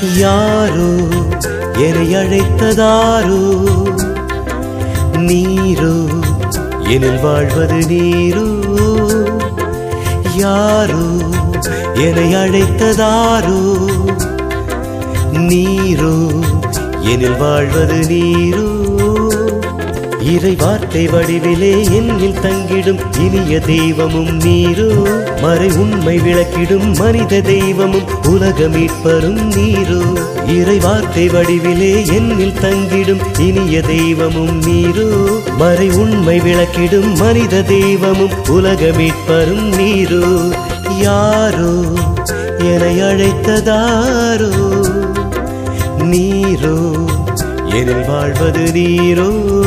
யாரோ என்னை அழைத்ததாரோ நீரோ எனில் வாழ்வது நீரோ யாரோ என்னை அழைத்ததாரோ நீரோ எனில் வாழ்வது நீரோ இறை வார்த்தை வடிவிலே என்னில் தங்கிடும் இனிய தெய்வமும் நீரோ மறை உண்மை விளக்கிடும் மனித தெய்வமும் உலக மீட்பரும் நீரோ இறை வார்த்தை வடிவிலே என்னில் தங்கிடும் இனிய தெய்வமும் நீரோ மறை உண்மை விளக்கிடும் மனித தெய்வமும் உலக மீட்பரும் நீரோ யாரோ என்னை அழைத்ததாரோ நீரோ எனில் வாழ்வது நீரோ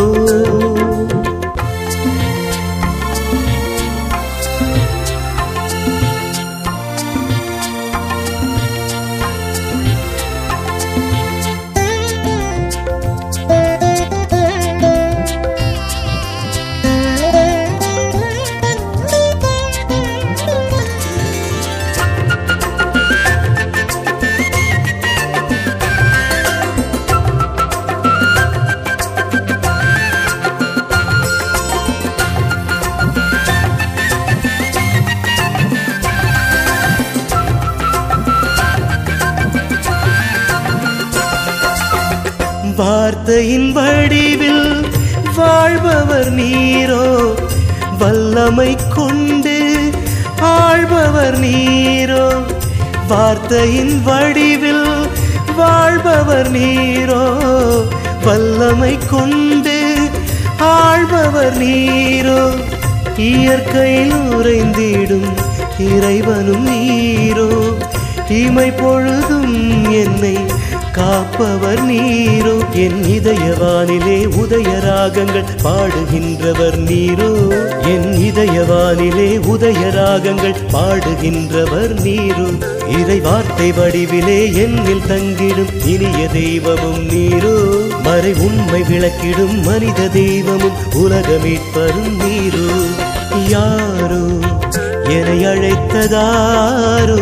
வார்த்தையின் வடிவில் வாழ்பவர் நீரோ வல்லமை கொண்டு ஆள்பவர் நீரோ வார்த்தையின் வடிவில் வாழ்பவர் நீரோ வல்லமை கொண்டு ஆள்பவர் நீரோ இயற்கையில் உறைந்திடும் இறைவனும் நீரோ இமை பொழுதும் என்னை காப்பவர் நீரோ என் இதயவானிலே உதய ராகங்கள் பாடுகின்றவர் நீரோ என் இதயவானிலே உதய ராகங்கள் பாடுகின்றவர் நீரோ இறை வார்த்தை வடிவிலே என்னில் தங்கிடும் இனிய தெய்வமும் நீரோ மறை உண்மை விளக்கிடும் மனித தெய்வமும் உலக மீட்பரும் நீரோ யாரோ என்னை அழைத்ததாரோ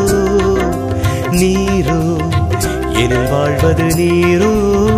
நீரோ எனில் வாழ்வது நீரோ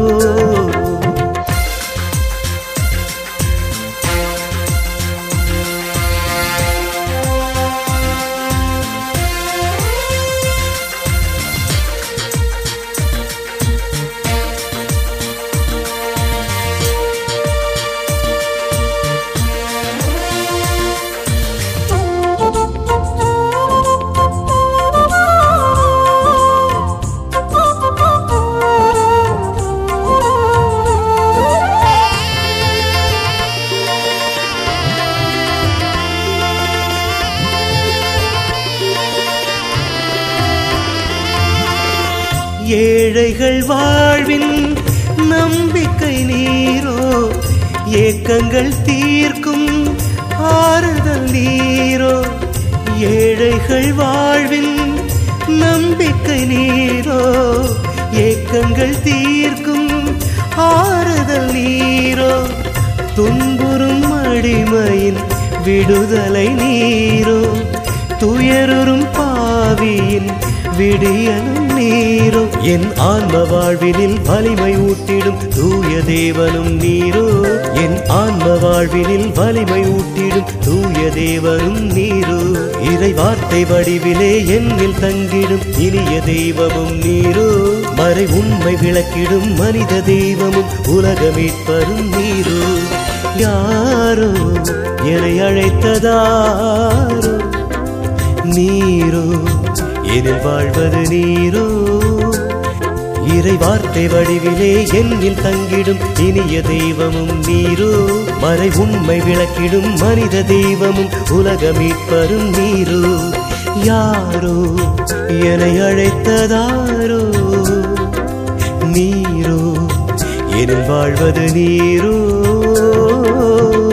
ஏழைகள் வாழ்வின் நம்பிக்கை நீரோ ஏக்கங்கள் தீர்க்கும் ஆறுதல் நீரோ ஏழைகள் வாழ்வின் நம்பிக்கை நீரோ ஏக்கங்கள் தீர்க்கும் ஆறுதல் நீரோ துன்புறும் அடிமையின் விடுதலை நீரோ துயருறும் பாவியின் விடியலும் நீரோ என் ஆன்ம வாழ்வினில் வலிமை ஊட்டிடும் தூய தேவனும் நீரோ என் ஆன்ம வாழ்வினில் வலிமை ஊட்டிடும் தூய தேவனும் நீரோ இறை வார்த்தை வடிவிலே என்னில் தங்கிடும் இனிய தெய்வமும் நீரோ மறை உண்மை விளக்கிடும் மனித தெய்வமும் உலக மீட்பரும் நீரோ யாரோ என்னை அழைத்ததாரோ நீரோ எனில் வாழ்வது நீரோ இறை வார்த்தை வடிவிலே என்னில் தங்கிடும் இனிய தெய்வமும் நீரோ மறை உண்மை விளக்கிடும் மனித தெய்வமும் உலக மீட்பரும் நீரோ யாரோ என்னை அழைத்ததாரோ நீரோ எனில் வாழ்வது நீரோ